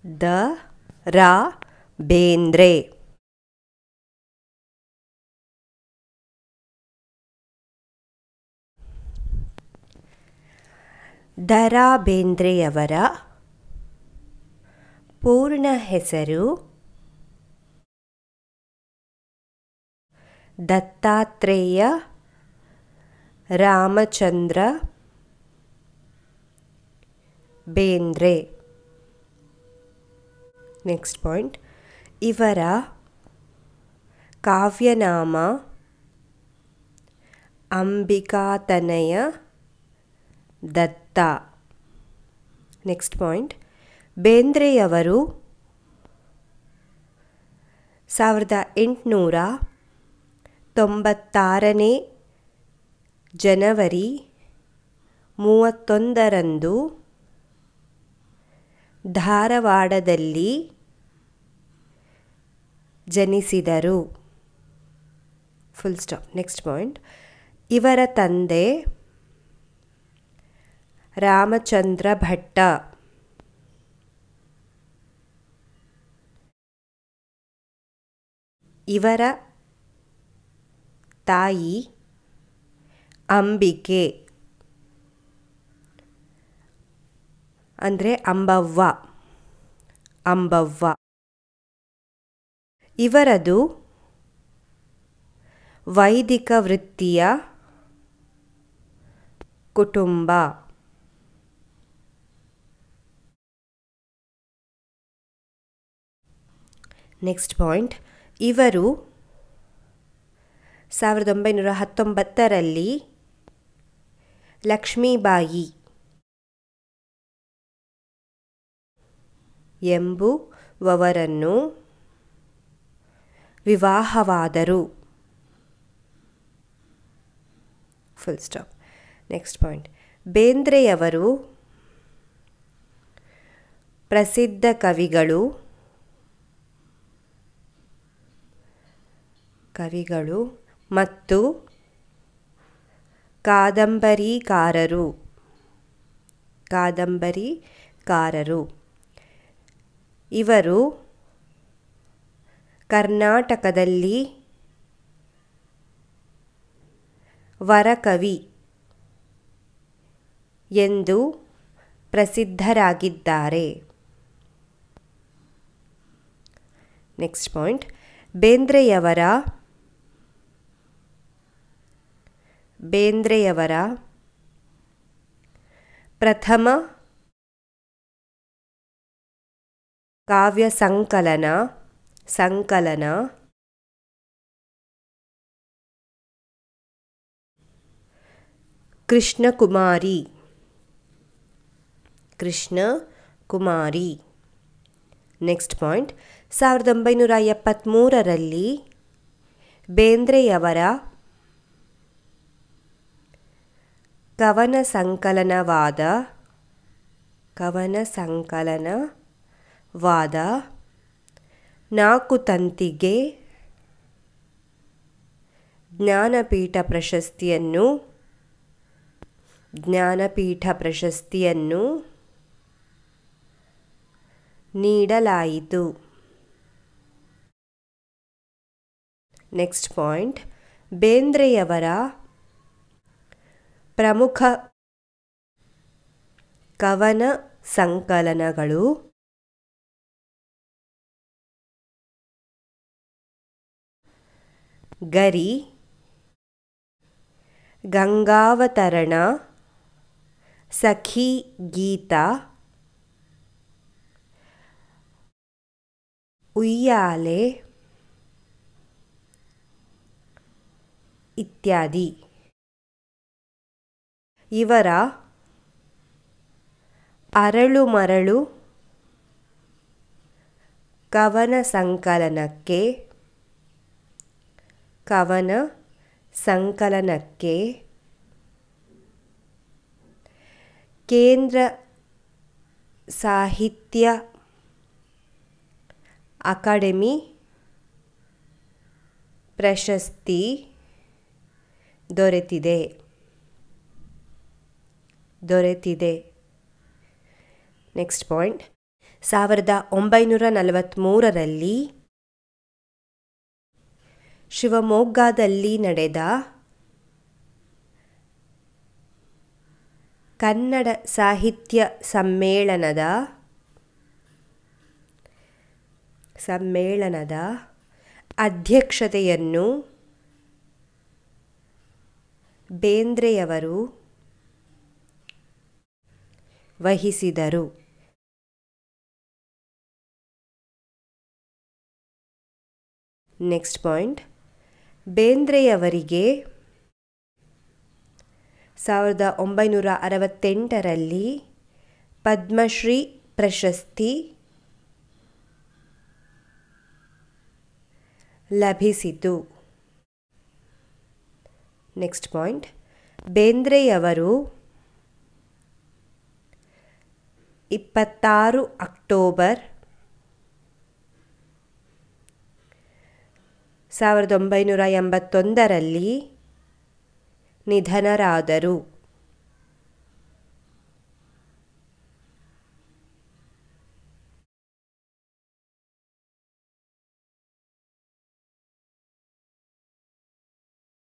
the Ra Bendre Da Ra ಬೇಂದ್ರೆಯವರ ಪೂರ್ಣ ಹೆಸರು ದತ್ತಾತ್ರೇಯ ರಾಮಚಂದ್ರ ಬೇಂದ್ರೆ ನೆಕ್ಸ್ಟ್ ಪಾಯಿಂಟ್ ಇವರ ಕಾವ್ಯನಾಮ ಅಂಬಿಕಾತನಯ ದತ್ತ ನೆಕ್ಸ್ಟ್ ಪಾಯಿಂಟ್ ಬೇಂದ್ರೆಯವರು ಸಾವಿರದ ಎಂಟುನೂರ ತೊಂಬತ್ತಾರನೇ ಜನವರಿ ಮೂವತ್ತೊಂದರಂದು ಧಾರವಾಡದಲ್ಲಿ ಜನಿಸಿದರು ಫುಲ್ ಸ್ಟಾಪ್ ನೆಕ್ಸ್ಟ್ ಪಾಯಿಂಟ್ ಇವರ ತಂದೆ ರಾಮಚಂದ್ರ ಭಟ್ಟ ಇವರ ತಾಯಿ ಅಂಬಿಕೆ ಅಂದರೆ ಅಂಬವ್ವ ಅಂಬವ್ವ ಇವರದು ವೈದಿಕ ವೃತ್ತಿಯ ಕುಟುಂಬ ನೆಕ್ಸ್ಟ್ ಪಾಯಿಂಟ್ ಇವರು ಸಾವಿರದ ಒಂಬೈನೂರ ಹತ್ತೊಂಬತ್ತರಲ್ಲಿ ಲಕ್ಷ್ಮೀಬಾಯಿ ಎಂಬುವವರನ್ನು ವಿವಾಹವಾದರು ಫುಲ್ ಸ್ಟಾಪ್ ನೆಕ್ಸ್ಟ್ ಪಾಯಿಂಟ್ ಬೇಂದ್ರೆಯವರು ಪ್ರಸಿದ್ಧ ಕವಿಗಳು ಕವಿಗಳು ಮತ್ತು ಕಾದಂಬರಿಕಾರರು ಕಾದಂಬರಿಕಾರರು ಇವರು ಕರ್ನಾಟಕದಲ್ಲಿ ವರಕವಿ ಎಂದು ಪ್ರಸಿದ್ಧರಾಗಿದ್ದಾರೆ ನೆಕ್ಸ್ಟ್ ಪಾಯಿಂಟ್ ಬೇಂದ್ರೆಯವರ ಬೇಂದ್ರೆಯವರ ಪ್ರಥಮ ಕಾವ್ಯ ಸಂಕಲನ ಸಂಕಲನ ಕೃಷ್ಣಕುಮಾರಿ ಕೃಷ್ಣ ಕುಮಾರಿ ನೆಕ್ಸ್ಟ್ ಪಾಯಿಂಟ್ ಸಾವಿರದ ಒಂಬೈನೂರ ಎಪ್ಪತ್ತ್ಮೂರರಲ್ಲಿ ಬೇಂದ್ರೆಯವರ ಕವನ ಸಂಕಲನವಾದ ಕವನ ಸಂಕಲನವಾದ ನಾಲ್ಕು ತಂತಿಗೆ ಜ್ಞಾನಪೀಠ ಪ್ರಶಸ್ತಿಯನ್ನು ಜ್ಞಾನಪೀಠ ಪ್ರಶಸ್ತಿಯನ್ನು ನೀಡಲಾಯಿತು ನೆಕ್ಸ್ಟ್ ಪಾಯಿಂಟ್ ಬೇಂದ್ರೆಯವರ ಪ್ರಮುಖ ಕವನ ಸಂಕಲನಗಳು ಗರಿ ಗಂಗಾವತರಣ ಸಖಿ ಗೀತ ಉಯ್ಯಾಲೆ ಇತ್ಯಾದಿ ಇವರ ಅರಳು ಮರಳು ಕವನ ಸಂಕಲನಕ್ಕೆ ಕವನ ಸಂಕಲನಕ್ಕೆ ಕೇಂದ್ರ ಸಾಹಿತ್ಯ ಅಕಾಡೆಮಿ ಪ್ರಶಸ್ತಿ ದೊರೆತಿದೆ ದೊರೆತಿದೆ ನೆಕ್ಸ್ಟ್ ಪಾಯಿಂಟ್ ಸಾವಿರದ ಒಂಬೈನೂರ ನಲವತ್ತ್ಮೂರರಲ್ಲಿ ಶಿವಮೊಗ್ಗದಲ್ಲಿ ನಡೆದ ಕನ್ನಡ ಸಾಹಿತ್ಯ ಸಮ್ಮೇಳನದ ಸಮ್ಮೇಳನದ ಅಧ್ಯಕ್ಷತೆಯನ್ನು ಬೇಂದ್ರೆಯವರು ವಹಿಸಿದರು ನೆಕ್ಸ್ಟ್ ಪಾಯಿಂಟ್ ಬೇಂದ್ರೆಯವರಿಗೆ ಸಾವಿರದ ಒಂಬೈನೂರ ಅರವತ್ತೆಂಟರಲ್ಲಿ ಪದ್ಮಶ್ರೀ ಪ್ರಶಸ್ತಿ ಲಭಿಸಿತು ನೆಕ್ಸ್ಟ್ ಪಾಯಿಂಟ್ ಬೇಂದ್ರೆಯವರು ಇಪ್ಪತ್ತಾರು ಅಕ್ಟೋಬರ್ ಸಾವಿರದ ಒಂಬೈನೂರ ಎಂಬತ್ತೊಂದರಲ್ಲಿ ನಿಧನರಾದರು